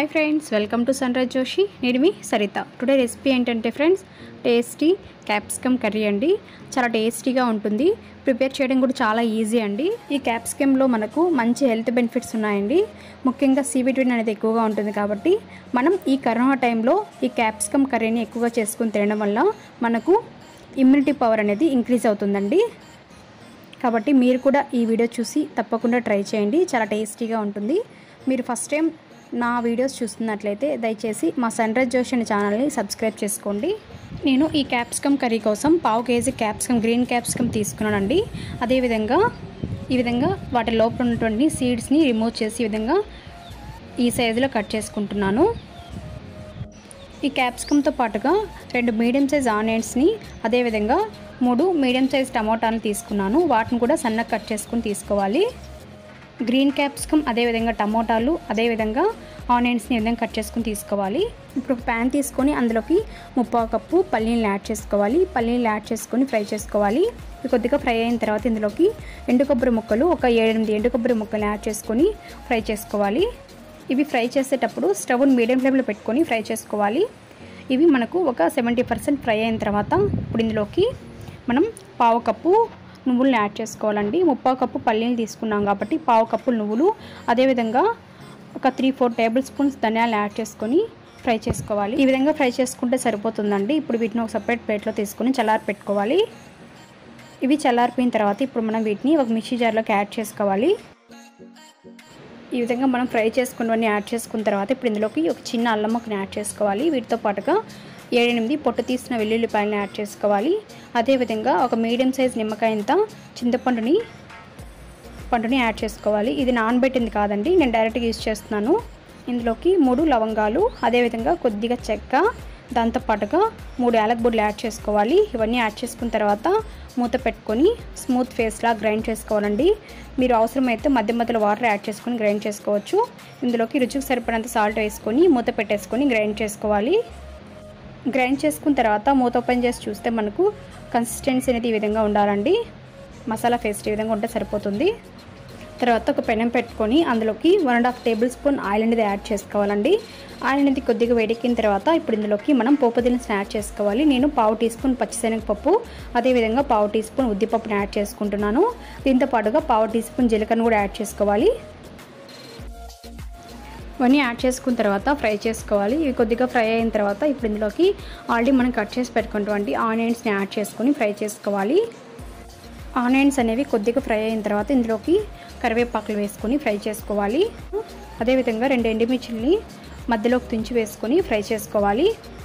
hi friends welcome to sun rise Joshi నేను మీ Saritha today recipe ఏంటంటే ఫ్రెండ్స్ టేస్టీ క్యాప్సికమ్ కర్రీ అండి చాలా టేస్టీగా ఉంటుంది ప్రిపేర్ చేయడం కూడా చాలా ఈజీ అండి ఈ క్యాప్సికమ్లో మనకు మంచి హెల్త్ బెనిఫిట్స్ ఉన్నాయండి ముఖ్యంగా సి విటమిన్ అనేది ఎక్కువగా ఉంటుంది కాబట్టి మనం ఈ కరోనా టైంలో ఈ క్యాప్సికమ్ కర్రీని ఎక్కువగా చేసుకుని తినడం వల్ల మనకు ఇమ్యూనిటీ పవర్ అనేది ఇంక్రీజ్ అవుతుందండి కాబట్టి మీరు కూడా ఈ వీడియో చూసి తప్పకుండా ట్రై చేయండి చాలా టేస్టీగా ఉంటుంది మీరు ఫస్ట్ టైం నా వీడియోస్ చూస్తున్నట్లయితే దయచేసి మా సన్ రైజ్ జోష్ అనే ఛానల్ని సబ్స్క్రైబ్ చేసుకోండి నేను ఈ క్యాప్సికమ్ కర్రీ కోసం పావు కేజీ క్యాప్సికమ్ గ్రీన్ క్యాప్సికమ్ తీసుకున్నానండి అదేవిధంగా ఈ విధంగా వాటి లోపల ఉన్నటువంటి సీడ్స్ని రిమూవ్ చేసి ఈ విధంగా ఈ సైజులో కట్ చేసుకుంటున్నాను ఈ క్యాప్సికమ్తో పాటుగా రెండు మీడియం సైజ్ ఆనియన్స్ని అదేవిధంగా మూడు మీడియం సైజ్ టమోటాలు తీసుకున్నాను వాటిని కూడా సన్నగా కట్ చేసుకుని తీసుకోవాలి గ్రీన్ క్యాప్సికమ్ అదేవిధంగా టమోటాలు అదేవిధంగా ఆనియన్స్ని ఈ విధంగా కట్ చేసుకుని తీసుకోవాలి ఇప్పుడు ఒక ప్యాన్ తీసుకొని అందులోకి ముప్పావు కప్పు పల్లీలు యాడ్ చేసుకోవాలి పల్లీలు యాడ్ చేసుకొని ఫ్రై చేసుకోవాలి ఇవి కొద్దిగా ఫ్రై అయిన తర్వాత ఇందులోకి ఎండు కొబ్బరి ముక్కలు ఒక ఏడెనిమిది ఎండు కొబ్బరి ముక్కలు యాడ్ చేసుకొని ఫ్రై చేసుకోవాలి ఇవి ఫ్రై చేసేటప్పుడు స్టవ్ని మీడియం ఫ్లేమ్లో పెట్టుకొని ఫ్రై చేసుకోవాలి ఇవి మనకు ఒక సెవెంటీ పర్సెంట్ ఫ్రై అయిన తర్వాత ఇప్పుడు ఇందులోకి మనం పావు కప్పు నువ్వులను యాడ్ చేసుకోవాలండి ముప్పావు కప్పు పల్లీలు తీసుకున్నాం కాబట్టి పావు కప్పు నువ్వులు అదేవిధంగా ఒక త్రీ ఫోర్ టేబుల్ స్పూన్స్ ధనియాలు యాడ్ చేసుకొని ఫ్రై చేసుకోవాలి ఈ విధంగా ఫ్రై చేసుకుంటే సరిపోతుందండి ఇప్పుడు వీటిని ఒక సపరేట్ ప్లేట్లో తీసుకొని చల్లారి పెట్టుకోవాలి ఇవి చల్లారిపోయిన తర్వాత ఇప్పుడు మనం వీటిని ఒక మిక్సీ జార్లోకి యాడ్ చేసుకోవాలి ఈ విధంగా మనం ఫ్రై చేసుకున్నవన్నీ యాడ్ చేసుకున్న తర్వాత ఇప్పుడు ఇందులోకి ఒక చిన్న అల్లం ముక్కని యాడ్ చేసుకోవాలి వీటితో పాటుగా ఏడెనిమిది పొట్టు తీసిన వెల్లుల్లిపాయలను యాడ్ చేసుకోవాలి అదేవిధంగా ఒక మీడియం సైజ్ నిమ్మకాయంత చింతపండుని పండుని యాడ్ చేసుకోవాలి ఇది నానబెట్టింది కాదండి నేను డైరెక్ట్గా యూజ్ చేస్తున్నాను ఇందులోకి మూడు లవంగాలు అదేవిధంగా కొద్దిగా చెక్క దాంతోపాటుగా మూడు యాలకబుడ్లు యాడ్ చేసుకోవాలి ఇవన్నీ యాడ్ చేసుకున్న తర్వాత మూత పెట్టుకొని స్మూత్ ఫేస్లా గ్రైండ్ చేసుకోవాలండి మీరు అవసరమైతే మధ్య మధ్యలో వాటర్ యాడ్ చేసుకొని గ్రైండ్ చేసుకోవచ్చు ఇందులోకి రుచికి సరిపడినంత సాల్ట్ వేసుకొని మూత పెట్టేసుకొని గ్రైండ్ చేసుకోవాలి గ్రైండ్ చేసుకున్న తర్వాత మూత ఓపెన్ చేసి చూస్తే మనకు కన్సిస్టెన్సీ అనేది ఈ విధంగా ఉండాలండి మసాలా పేస్ట్ ఈ విధంగా ఉంటే సరిపోతుంది తర్వాత ఒక పెనం పెట్టుకొని అందులోకి one and half table spoon oil అనేది యాడ్ చేసుకోవాలండి ఆయిల్ అనేది కొద్దిగా వేడెక్కిన తర్వాత ఇప్పుడు ఇందులోకి మనం పోపు దినుసులు యాడ్ చేసుకోవాలి నేను పావు టీ స్పూన్ పచ్చిశనగపప్పు అదేవిధంగా పావు టీ స్పూన్ ఉద్దిపప్పుని యాడ్ చేసుకుంటున్నాను దీంతో పాటుగా పావు టీ స్పూన్ జీలకర్ర కూడా యాడ్ చేసుకోవాలి ఇవన్నీ యాడ్ చేసుకున్న తర్వాత ఫ్రై చేసుకోవాలి ఇవి కొద్దిగా ఫ్రై అయిన తర్వాత ఇప్పుడు ఇందులోకి ఆల్రెడీ మనం కట్ చేసి పెట్టుకున్నటువంటి ఆనియన్స్ని యాడ్ చేసుకొని ఫ్రై చేసుకోవాలి ఆనియన్స్ అనేవి కొద్దిగా ఫ్రై అయిన తర్వాత ఇందులోకి కరివేపాకులు వేసుకొని ఫ్రై చేసుకోవాలి అదేవిధంగా రెండు ఎండుమిర్చిల్ని మధ్యలోకి తుంచి వేసుకొని ఫ్రై చేసుకోవాలి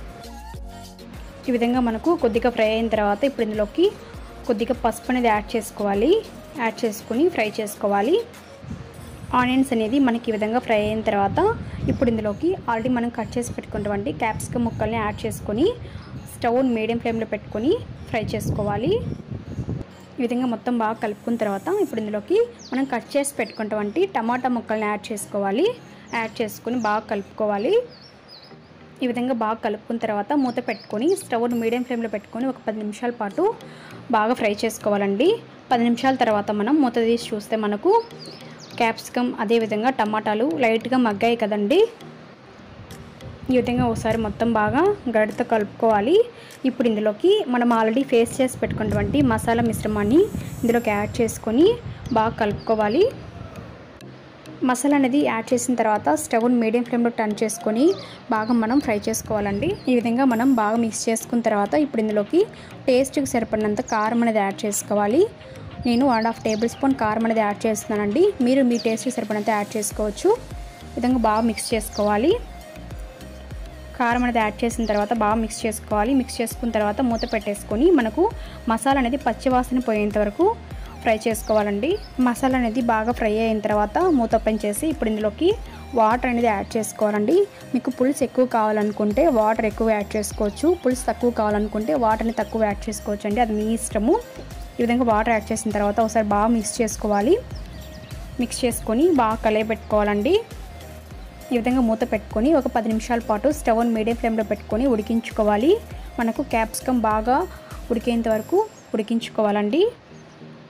ఈ విధంగా మనకు కొద్దిగా ఫ్రై అయిన తర్వాత ఇప్పుడు ఇందులోకి కొద్దిగా పసుపు అనేది యాడ్ చేసుకోవాలి యాడ్ చేసుకొని ఫ్రై చేసుకోవాలి ఆనియన్స్ అనేది మనకి ఈ విధంగా ఫ్రై అయిన తర్వాత ఇప్పుడు ఇందులోకి ఆల్రెడీ మనం కట్ చేసి పెట్టుకున్నటువంటి క్యాప్సికమ్ ముక్కల్ని యాడ్ చేసుకొని స్టవ్ మీడియం ఫ్లేమ్లో పెట్టుకొని ఫ్రై చేసుకోవాలి ఈ విధంగా మొత్తం బాగా కలుపుకున్న తర్వాత ఇప్పుడు ఇందులోకి మనం కట్ చేసి పెట్టుకున్నటువంటి టమాటా ముక్కల్ని యాడ్ చేసుకోవాలి యాడ్ చేసుకొని బాగా కలుపుకోవాలి ఈ విధంగా బాగా కలుపుకున్న తర్వాత మూత పెట్టుకొని స్టవ్ మీడియం ఫ్లేమ్లో పెట్టుకొని ఒక పది నిమిషాల పాటు బాగా ఫ్రై చేసుకోవాలండి పది నిమిషాల తర్వాత మనం మూత తీసి చూస్తే మనకు క్యాప్సికమ్ అదేవిధంగా టమాటాలు లైట్గా మగ్గాయి కదండి ఈ విధంగా ఒకసారి మొత్తం బాగా గడితో కలుపుకోవాలి ఇప్పుడు ఇందులోకి మనం ఆల్రెడీ ఫేస్ చేసి పెట్టుకున్నటువంటి మసాలా మిశ్రమాన్ని ఇందులోకి యాడ్ చేసుకొని బాగా కలుపుకోవాలి మసాలా అనేది యాడ్ చేసిన తర్వాత స్టవ్ని మీడియం ఫ్లేమ్లో టర్న్ చేసుకొని బాగా మనం ఫ్రై చేసుకోవాలండి ఈ విధంగా మనం బాగా మిక్స్ చేసుకున్న తర్వాత ఇప్పుడు ఇందులోకి టేస్ట్కి సరిపడినంత కారం అనేది యాడ్ చేసుకోవాలి నేను వన్ హాఫ్ టేబుల్ స్పూన్ కారం అనేది యాడ్ చేస్తున్నానండి మీరు మీ టేస్ట్కి సరిపడినంత యాడ్ చేసుకోవచ్చు ఈ విధంగా బాగా మిక్స్ చేసుకోవాలి కారం అనేది యాడ్ చేసిన తర్వాత బాగా మిక్స్ చేసుకోవాలి మిక్స్ చేసుకున్న తర్వాత మూత పెట్టేసుకొని మనకు మసాలా అనేది పచ్చివాసన పోయేంత వరకు ఫ్రై చేసుకోవాలండి మసాలా అనేది బాగా ఫ్రై అయిన తర్వాత మూత ఓపెన్ చేసి ఇప్పుడు ఇందులోకి వాటర్ అనేది యాడ్ చేసుకోవాలండి మీకు పులుసు ఎక్కువ కావాలనుకుంటే వాటర్ ఎక్కువ యాడ్ చేసుకోవచ్చు పులుసు తక్కువ కావాలనుకుంటే వాటర్ని తక్కువ యాడ్ చేసుకోవచ్చు అండి అది మీ ఇష్టము ఈ విధంగా వాటర్ యాడ్ చేసిన తర్వాత ఒకసారి బాగా మిక్స్ చేసుకోవాలి మిక్స్ చేసుకొని బాగా కలయబెట్టుకోవాలండి ఈ విధంగా మూత పెట్టుకొని ఒక పది నిమిషాల పాటు స్టవ్ని మీడియం ఫ్లేమ్లో పెట్టుకొని ఉడికించుకోవాలి మనకు క్యాప్సికమ్ బాగా ఉడికేంత వరకు ఉడికించుకోవాలండి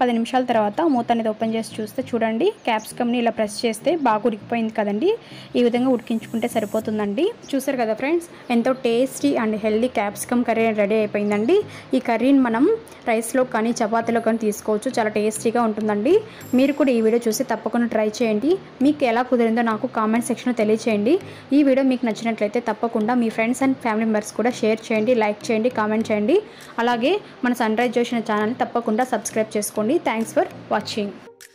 పది నిమిషాల తర్వాత మూత అనేది ఓపెన్ చేసి చూస్తే చూడండి క్యాప్సికమ్ని ఇలా ప్రెస్ చేస్తే బాగా ఉడికిపోయింది కదండి ఈ విధంగా ఉడికించుకుంటే సరిపోతుందండి చూసారు కదా ఫ్రెండ్స్ ఎంతో tasty and healthy capsicum curry ready అయిపోయిందండి ఈ కర్రీని మనం రైస్లో కానీ చపాతీలో కానీ తీసుకోవచ్చు చాలా టేస్టీగా ఉంటుందండి మీరు కూడా ఈ వీడియో చూసి తప్పకుండా ట్రై చేయండి మీకు ఎలా కుదిరిందో నాకు కామెంట్ సెక్షన్లో తెలియచేయండి ఈ వీడియో మీకు నచ్చినట్లయితే తప్పకుండా మీ ఫ్రెండ్స్ అండ్ ఫ్యామిలీ మెంబర్స్ కూడా షేర్ చేయండి లైక్ చేయండి కామెంట్ చేయండి అలాగే మన సన్ రైజ్ జోషన్ ఛానల్ని తప్పకుండా సబ్స్క్రైబ్ చేసుకోండి థ్యాంక్స్ ఫర్ వాచింగ్